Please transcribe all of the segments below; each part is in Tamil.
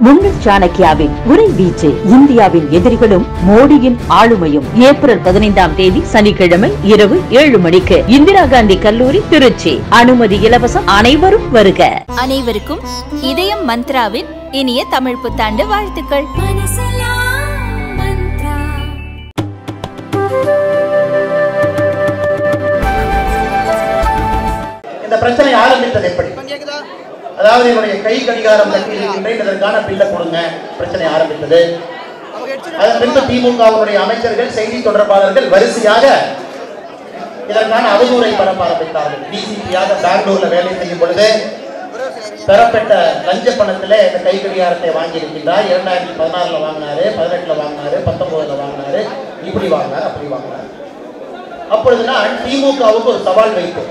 முன்னாள் சாணக்கியாவின் உரை வீச்சு இந்தியாவின் எதிரிகளும் மோடியின் ஆளுமையும் ஏப்ரல் பதினைந்தாம் தேதி சனிக்கிழமை இரவு ஏழு மணிக்கு இந்திரா காந்தி கல்லூரி திருச்சி அனுமதி இலவசம் அனைவரும் வருக அனைவருக்கும் இதயம் மந்த்ராவின் இனிய தமிழ் புத்தாண்டு வாழ்த்துக்கள் இந்த பிரச்சனை ஆரம்பித்தது எப்படி அதாவது என்னுடைய கை கடிகாரம் தட்டியிருக்கின்றேன் இதற்கான பில்லை கொடுங்க பிரச்சனை ஆரம்பித்தது அதன் பின்பு திமுகவினுடைய அமைச்சர்கள் செய்தி தொடர்பாளர்கள் வரிசையாக இதற்கான அவதூறை பரப்ப ஆரம்பித்தார்கள் டிசிபியாக பெங்களூர்ல வேலை செய்யும் பொழுது பெறப்பட்ட லஞ்ச பணத்துல இந்த கை கடிகாரத்தை வாங்கி இருக்கின்றார் இரண்டாயிரத்தி பதினாறுல வாங்கினாரு பதினெட்டுல வாங்கினாரு பத்தொன்பதுல வாங்கினாரு இப்படி வாங்கினார் அப்படி வாங்கினார் அப்பொழுது நான் திமுகவுக்கு ஒரு சவால் வைத்தேன்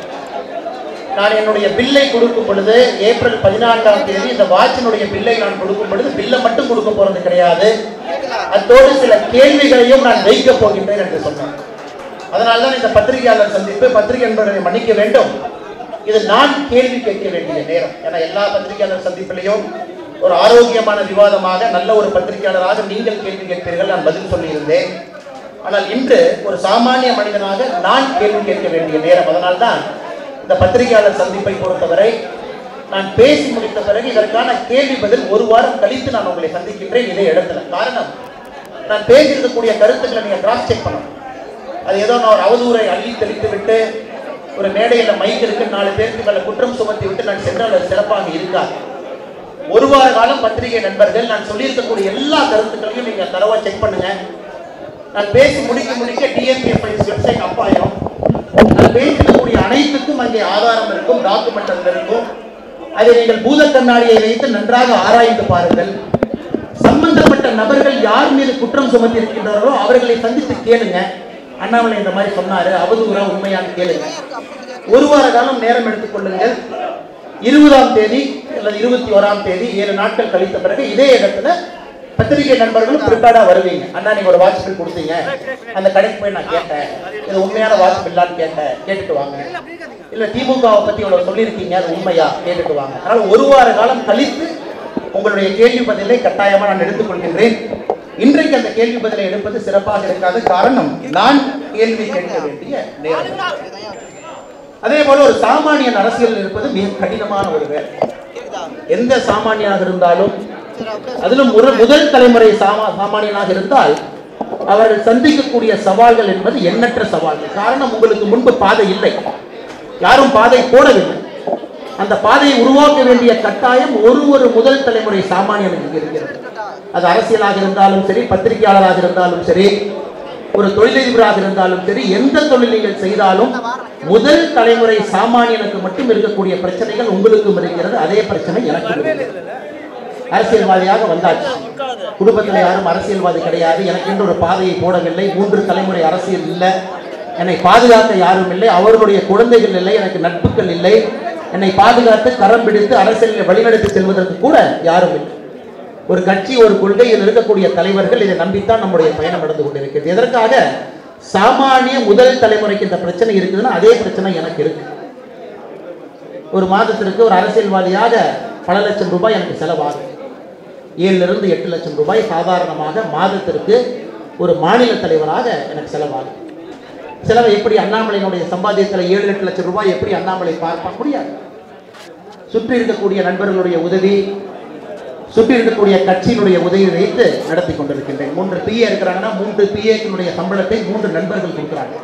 நான் என்னுடைய பில்லை கொடுக்கும் பொழுது ஏப்ரல் பதினான்காம் தேதி இந்த வாட்சினுடைய பில்லை நான் கொடுக்கும் பொழுது பில்லை மட்டும் கொடுக்க போறது கிடையாது அத்தோடு சில கேள்விகளையும் நான் வைக்க போகின்றேன் என்று சொன்னேன் அதனால்தான் இந்த பத்திரிகையாளர் சந்திப்பு பத்திரிகை என்பவர்களை மன்னிக்க வேண்டும் இது நான் கேள்வி கேட்க வேண்டிய நேரம் ஏன்னா எல்லா பத்திரிகையாளர் சந்திப்பிலையும் ஒரு ஆரோக்கியமான விவாதமாக நல்ல ஒரு பத்திரிகையாளராக நீங்கள் கேள்வி கேட்பீர்கள் நான் பதில் சொல்லியிருந்தேன் ஆனால் இன்று ஒரு சாமானிய மனிதனாக நான் கேள்வி கேட்க வேண்டிய நேரம் அதனால்தான் இந்த பத்திரிகையாளர் சந்திப்பை பொறுத்தவரை நான் பேசி முடித்த பிறகு இதற்கான கேள்வி பதில் ஒரு வாரம் கழித்து நான் உங்களை சந்திக்கின்றேன் இதே இடத்துல காரணம் நான் பேசியிருக்கக்கூடிய கருத்துக்களை நீங்க கிராஸ் செக் பண்ணணும் அது ஏதோ நான் ஒரு அவதூறை அள்ளி தெளித்து விட்டு ஒரு மேடையில் மைக் இருக்கு நாலு பேருக்கு மேல குற்றம் சுமத்தி விட்டு நான் சென்றால் அது சிறப்பாக இருக்காது ஒரு வார காலம் பத்திரிகை நண்பர்கள் நான் சொல்லியிருக்கக்கூடிய எல்லா கருத்துக்களையும் நீங்க தரவா செக் பண்ணுங்க நான் பேசி முடிக்க முடிக்க டிஎன்பிஎஃப் வெப்சைட் அப்பாயம் நான் பேசக்கூடிய அனைத்துக்கும் அங்கே ஆதாரம் இருக்கும் டாக்குமெண்ட் அதில் இருக்கும் அதை நீங்கள் பூத கண்ணாடியை வைத்து நன்றாக ஆராய்ந்து பாருங்கள் சம்பந்தப்பட்ட நபர்கள் யார் மீது குற்றம் சுமத்தி இருக்கின்றார்களோ அவர்களை சந்தித்து கேளுங்க அண்ணாமலை இந்த மாதிரி சொன்னாரு அவதூறா உண்மையான்னு கேளுங்க ஒரு வார காலம் நேரம் எடுத்துக்கொள்ளுங்கள் இருபதாம் தேதி அல்லது இருபத்தி ஓராம் தேதி ஏழு நாட்கள் கழித்த பிறகு இதே இடத்துல பத்திரிகை நண்பர்களும் ப்ரிப்பேர்டா வருவீங்க அண்ணா நீங்க ஒரு வாட்ச் பில் கொடுத்தீங்க அந்த கடைக்கு போய் நான் கேட்டேன் இது உண்மையான வாட்ச் பில்லான்னு கேட்டேன் கேட்டுட்டு வாங்க இல்ல திமுகவை பத்தி இவ்வளவு சொல்லியிருக்கீங்க அது உண்மையா கேட்டுட்டு வாங்க அதனால ஒரு வார காலம் கழித்து உங்களுடைய கேள்வி பதிலை கட்டாயமா நான் எடுத்துக்கொள்கின்றேன் இன்றைக்கு அந்த கேள்வி பதிலை எடுப்பது சிறப்பாக இருக்காது காரணம் நான் கேள்வி கேட்க வேண்டிய நேரம் அதே போல ஒரு சாமானியன் அரசியல் இருப்பது மிக கடினமான ஒரு வேலை எந்த சாமானியனாக இருந்தாலும் அதிலும் ஒரு முதல் தலைமுறை சாமா சாமானியனாக இருந்தால் அவர்கள் சந்திக்கக்கூடிய சவால்கள் என்பது எண்ணற்ற சவால்கள் காரணம் உங்களுக்கு முன்பு பாதை இல்லை யாரும் பாதை போடவில்லை அந்த பாதையை உருவாக்க வேண்டிய கட்டாயம் ஒரு ஒரு முதல் தலைமுறை சாமானியனுக்கு இருக்கிறது அது அரசியலாக இருந்தாலும் சரி பத்திரிகையாளராக இருந்தாலும் சரி ஒரு தொழிலதிபராக இருந்தாலும் சரி எந்த தொழில் நீங்கள் செய்தாலும் முதல் தலைமுறை சாமானியனுக்கு மட்டும் இருக்கக்கூடிய பிரச்சனைகள் உங்களுக்கும் இருக்கிறது அதே பிரச்சனை எனக்கும் இருக்கிறது அரசியல்வாதியாக வந்தாச்சு குடும்பத்தில் யாரும் அரசியல்வாதி கிடையாது எனக்கு என்று ஒரு பாதையை போடவில்லை மூன்று தலைமுறை அரசியல் இல்லை என்னை பாதுகாக்க யாரும் இல்லை அவர்களுடைய குழந்தைகள் இல்லை எனக்கு நட்புகள் இல்லை என்னை பாதுகாத்து கரம் பிடித்து அரசியலில் வழிநடத்தி செல்வதற்கு கூட யாரும் இல்லை ஒரு கட்சி ஒரு கொள்கையில் இருக்கக்கூடிய தலைவர்கள் இதை நம்பித்தான் நம்முடைய பயணம் நடந்து கொண்டிருக்கிறது எதற்காக சாமானிய முதல் தலைமுறைக்கு இந்த பிரச்சனை இருக்குதுன்னா அதே பிரச்சனை எனக்கு இருக்கு ஒரு மாதத்திற்கு ஒரு அரசியல்வாதியாக பல லட்சம் ரூபாய் எனக்கு செலவாகும் ஏழிலிருந்து எட்டு லட்சம் ரூபாய் சாதாரணமாக மாதத்திற்கு ஒரு மாநில தலைவராக எனக்கு செலவாகும் செலவை எப்படி அண்ணாமலையினுடைய சம்பாத்தியத்தில் ஏழு எட்டு லட்சம் ரூபாய் எப்படி அண்ணாமலை பார்க்க முடியாது சுற்றி இருக்கக்கூடிய நண்பர்களுடைய உதவி சுற்றி இருக்கக்கூடிய கட்சியினுடைய உதவி வைத்து நடத்தி கொண்டிருக்கின்றேன் மூன்று பிஏ இருக்கிறாங்கன்னா மூன்று பிஏக்களுடைய சம்பளத்தை மூன்று நண்பர்கள் கொடுக்குறாங்க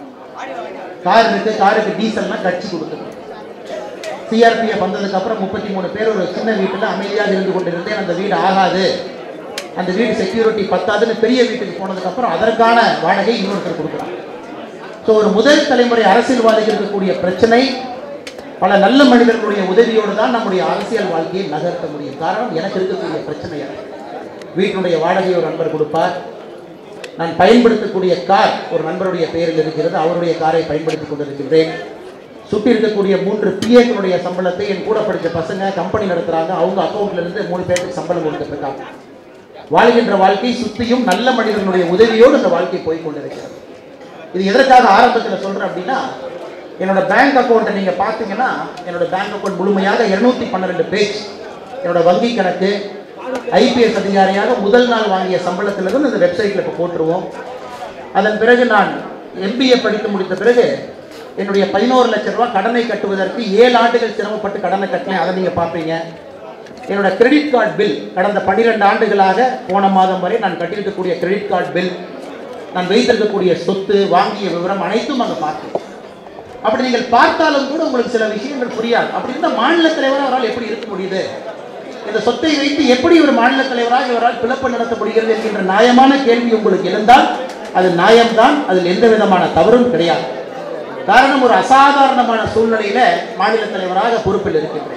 கார் இருக்கு காருக்கு டீசல்லாம் கட்சி கொடுக்குது சிஆர்பிஎஃப் வந்ததுக்கு அப்புறம் முப்பத்தி மூணு பேர் ஒரு சின்ன வீட்டில் அமைதியாக இருந்து கொண்டிருந்தேன் அந்த வீடு ஆகாது அந்த வீடு செக்யூரிட்டி பத்தாதுன்னு பெரிய வீட்டுக்கு போனதுக்கு அப்புறம் அதற்கான வாடகை இன்னொருத்தர் கொடுக்குறாங்க ஸோ ஒரு முதல் தலைமுறை அரசியல்வாதிகள் இருக்கக்கூடிய பிரச்சனை பல நல்ல மனிதர்களுடைய உதவியோடு தான் நம்முடைய அரசியல் வாழ்க்கையை நகர்த்த முடியும் காரணம் எனக்கு இருக்கக்கூடிய பிரச்சனை அது. வீட்டினுடைய வாடகை ஒரு நண்பர் கொடுப்பார் நான் பயன்படுத்தக்கூடிய கார் ஒரு நண்பருடைய பெயரில் இருக்கிறது அவருடைய காரை பயன்படுத்திக் கொண்டிருக்கின்றேன் சுற்றி இருக்கக்கூடிய மூன்று பிஏக்களுடைய சம்பளத்தை என் கூட படித்த பசங்க கம்பெனி நடத்துறாங்க அவங்க அக்கௌண்ட்ல இருந்து மூணு பேருக்கு சம்பளம் கொடுத்துட்டு இருக்காங்க வாழ்கின்ற வாழ்க்கை சுற்றியும் நல்ல மனிதர்களுடைய உதவியோடு அந்த வாழ்க்கை போய் கொண்டிருக்கிறது இது எதற்காக ஆரம்பத்தில் சொல்றேன் அப்படின்னா என்னோட பேங்க் அக்கௌண்ட்டை நீங்க பார்த்தீங்கன்னா என்னோட பேங்க் அக்கௌண்ட் முழுமையாக இருநூத்தி பன்னிரெண்டு பேஜ் என்னோட வங்கி கணக்கு ஐபிஎஸ் அதிகாரியாக முதல் நாள் வாங்கிய சம்பளத்திலிருந்து இந்த வெப்சைட்டில் இப்போ போட்டுருவோம் அதன் பிறகு நான் எம்பிஏ படித்து முடித்த பிறகு என்னுடைய பதினோரு லட்சம் ரூபாய் கடனை கட்டுவதற்கு ஏழு ஆண்டுகள் சிரமப்பட்டு கடனை கட்டினேன் அதை நீங்கள் பார்ப்பீங்க என்னோட கிரெடிட் கார்டு பில் கடந்த 12 ஆண்டுகளாக போன மாதம் வரை நான் கட்டியிருக்கக்கூடிய கிரெடிட் கார்டு பில் நான் வைத்திருக்கக்கூடிய சொத்து வாங்கிய விவரம் அனைத்தும் அங்கே பார்த்தேன் அப்படி நீங்கள் பார்த்தாலும் கூட உங்களுக்கு சில விஷயங்கள் புரியாது அப்படி இருந்தால் மாநில தலைவராக அவரால் எப்படி இருக்க முடியுது இந்த சொத்தை வைத்து எப்படி ஒரு மாநில தலைவராக இவரால் பிளப்பு நடத்த முடிகிறது என்கின்ற நியாயமான கேள்வி உங்களுக்கு இருந்தால் அது நியாயம்தான் அதில் எந்த விதமான தவறும் கிடையாது காரணம் ஒரு அசாதாரணமான சூழ்நிலையில மாநில தலைவராக பொறுப்பில் இருக்கின்றேன்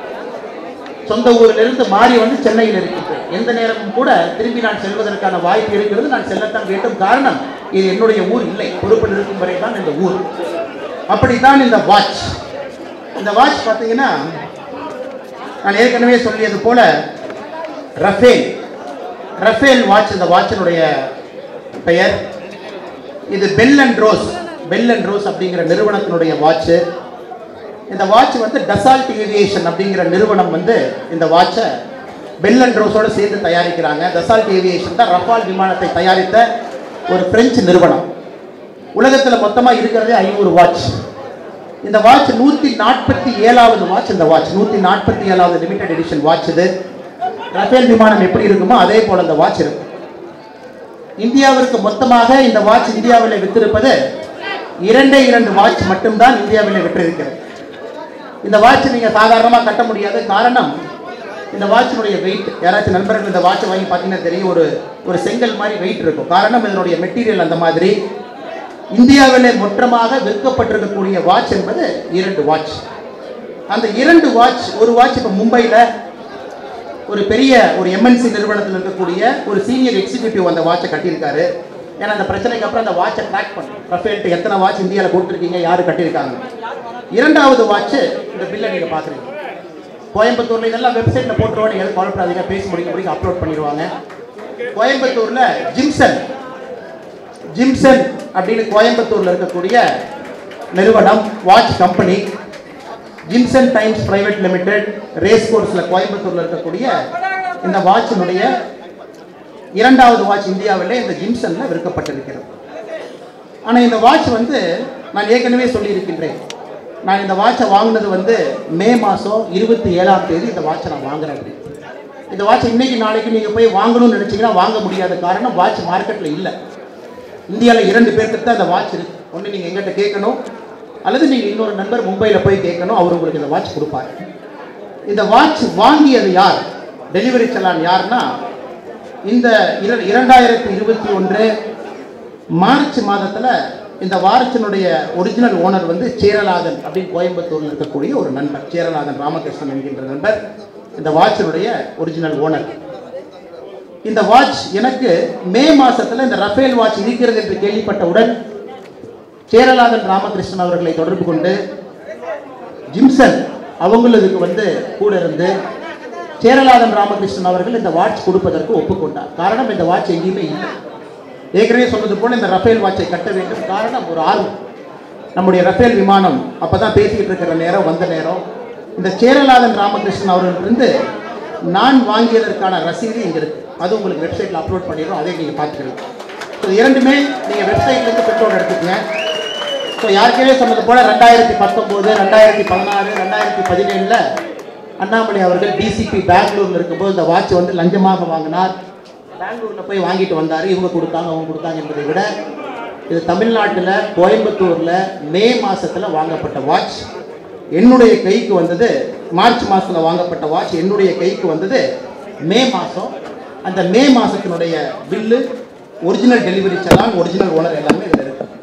சொந்த ஊரிலிருந்து மாறி வந்து சென்னையில் இருக்கின்றேன் எந்த நேரமும் கூட திரும்பி நான் செல்வதற்கான வாய்ப்பு இருக்கிறது நான் செல்லத்தான் வேண்டும் காரணம் இது என்னுடைய ஊர் இல்லை பொறுப்பில் இருக்கும் வரை தான் இந்த ஊர் அப்படித்தான் இந்த வாட்ச் இந்த வாட்ச் பார்த்தீங்கன்னா நான் ஏற்கனவே சொல்லியது போல ரஃபேல் ரஃபேல் வாட்ச் இந்த வாட்சினுடைய பெயர் இது Bell and Ross Bell and Ross அப்படிங்கிற நிறுவனத்தினுடைய வாட்ச் இந்த வாட்ச் வந்து டசால்ட் ஏவியேஷன் அப்படிங்கிற நிறுவனம் வந்து இந்த வாட்சை பெல் அண்ட் ரோஸோட சேர்ந்து தயாரிக்கிறாங்க டசால்ட் ஏவியேஷன் தான் ரஃபால் விமானத்தை தயாரித்த ஒரு பிரெஞ்சு நிறுவனம் உலகத்தில் மொத்தமாக இருக்கிறதே ஐநூறு வாட்ச் இந்த வாட்ச் நூற்றி நாற்பத்தி ஏழாவது வாட்ச் இந்த வாட்ச் நூற்றி நாற்பத்தி ஏழாவது லிமிடெட் எடிஷன் வாட்ச் இது ரஃபேல் விமானம் எப்படி இருக்குமோ அதே போல் இந்த வாட்ச் இருக்கும் இந்தியாவிற்கு மொத்தமாக இந்த வாட்ச் இந்தியாவில் வித்திருப்பது இரண்டே இரண்டு வாட்ச் மட்டும்தான் இந்தியாவில் விற்றிருக்கிறது இந்த வாட்ச் நீங்கள் சாதாரணமாக கட்ட முடியாது காரணம் இந்த வாட்சினுடைய வெயிட் யாராச்சும் நண்பர்கள் இந்த வாட்ச் வாங்கி பார்த்தீங்கன்னா தெரியும் ஒரு ஒரு செங்கல் மாதிரி வெயிட் இருக்கும் காரணம் இதனுடைய மெட்டீரியல் அந்த மாதிரி இந்தியாவிலே மொத்தமாக விற்கப்பட்டிருக்கக்கூடிய வாட்ச் என்பது இரண்டு வாட்ச் அந்த இரண்டு வாட்ச் ஒரு வாட்ச் இப்போ மும்பையில் ஒரு பெரிய ஒரு எம்என்சி நிறுவனத்தில் இருக்கக்கூடிய ஒரு சீனியர் எக்ஸிக்யூட்டிவ் அந்த வாட்சை கட்டியிருக்காரு ஏன்னா அந்த பிரச்சனைக்கு அப்புறம் அந்த வாட்சை ட்ராக் பண்ணும் ரஃபேல்ட்டு எத்தனை வாட்ச் இந்தியாவில் கொடுத்துருக்கீங்க யார் கட்டியிருக்காங்க இரண்டாவது வாட்ச் இந்த பில்லை நீங்கள் பார்க்குறீங்க கோயம்புத்தூரில் இதெல்லாம் வெப்சைட்டில் போட்டுருவோம் நீங்கள் எதுவும் கவலைப்படாதீங்க பேசி முடிக்க முடிக்க அப்லோட் பண்ணிடுவாங்க கோயம்புத்தூரில் ஜிம்சன் ஜிம்சன் அப்படின்னு கோயம்புத்தூரில் இருக்கக்கூடிய நிறுவனம் watch company Jimson Times Private Limited race கோர்ஸில் கோயம்புத்தூரில் இருக்கக்கூடிய இந்த வாட்சினுடைய இரண்டாவது வாட்ச் இந்தியாவிலே இந்த ஜிம்சனில் விற்கப்பட்டிருக்கிறது ஆனால் இந்த வாட்ச் வந்து நான் ஏற்கனவே சொல்லியிருக்கின்றேன் நான் இந்த வாட்சை வாங்கினது வந்து மே மாதம் இருபத்தி ஏழாம் தேதி இந்த வாட்சை நான் வாங்குறேன் அப்படி இந்த வாட்ச் இன்னைக்கு நாளைக்கு நீங்கள் போய் வாங்கணும்னு நினச்சிங்கன்னா வாங்க முடியாத காரணம் வாட்ச் மார்க்கெட்டில் இல்லை இந்தியாவில் இரண்டு பேர்கிட்ட தான் இந்த வாட்ச் இருக்கு ஒன்று நீங்கள் எங்கிட்ட கேட்கணும் அல்லது நீங்கள் இன்னொரு நண்பர் மும்பையில் போய் கேட்கணும் அவர் உங்களுக்கு இந்த வாட்ச் கொடுப்பாரு இந்த வாட்ச் வாங்கியது யார் டெலிவரி செல்லான் யார்னா இந்த இர- இரண்டாயிரத்தி இருபத்தி ஒன்று மார்ச் மாதத்தில் இந்த வாட்சினுடைய ஒரிஜினல் ஓனர் வந்து சேரலாதன் அப்படின்னு கோயம்புத்தூரில் இருக்கக்கூடிய ஒரு நண்பர் சேரலாதன் ராமகிருஷ்ணன் என்கின்ற நண்பர் இந்த வாட்சினுடைய ஒரிஜினல் ஓனர் இந்த வாட்ச் எனக்கு மே மாசத்துல இந்த ரஃபேல் வாட்ச் இருக்கிறது என்று கேள்விப்பட்டவுடன் சேரலாதன் ராமகிருஷ்ணன் அவர்களை தொடர்பு கொண்டு ஜிம்சன் அவங்களுக்கு வந்து கூட இருந்து சேரலாதன் ராமகிருஷ்ணன் அவர்கள் இந்த வாட்ச் கொடுப்பதற்கு ஒப்புக்கொண்டார் காரணம் இந்த வாட்ச் எங்கேயுமே இல்லை ஏற்கனவே சொன்னது போல இந்த ரஃபேல் வாட்சை கட்ட வேண்டும் காரணம் ஒரு ஆர்வம் நம்முடைய ரஃபேல் விமானம் அப்போ தான் பேசிக்கிட்டு இருக்கிற நேரம் வந்த நேரம் இந்த சேரலாதன் ராமகிருஷ்ணன் அவர்களிருந்து நான் வாங்கியதற்கான ரசீது இங்கே இருக்கு அது உங்களுக்கு வெப்சைட்டில் அப்லோட் பண்ணிடுறோம் அதை நீங்கள் பார்த்துக்கலாம் ஸோ இரண்டுமே நீங்கள் வெப்சைட்லேருந்து பெட்ரோல் எடுத்துக்கங்க ஸோ யாருக்கே சொன்னது போல ரெண்டாயிரத்தி பத்தொம்போது ரெண்டாயிரத்தி பதினாறு ரெண்டாயிரத்தி பதினேழில் அண்ணாமலை அவர்கள் டிசிபி பெங்களூர்ல இருக்கும்போது இந்த வாட்ச் வந்து லஞ்சமாக வாங்கினார் பெங்களூர்ல போய் வாங்கிட்டு வந்தார் இவங்க கொடுத்தாங்க அவங்க கொடுத்தாங்க என்பதை விட இது தமிழ்நாட்டில் கோயம்புத்தூரில் மே மாசத்துல வாங்கப்பட்ட வாட்ச் என்னுடைய கைக்கு வந்தது மார்ச் மாசத்துல வாங்கப்பட்ட வாட்ச் என்னுடைய கைக்கு வந்தது மே மாதம் அந்த மே மாதத்தினுடைய bill original delivery challan original owner எல்லாமே இதில் இருக்கு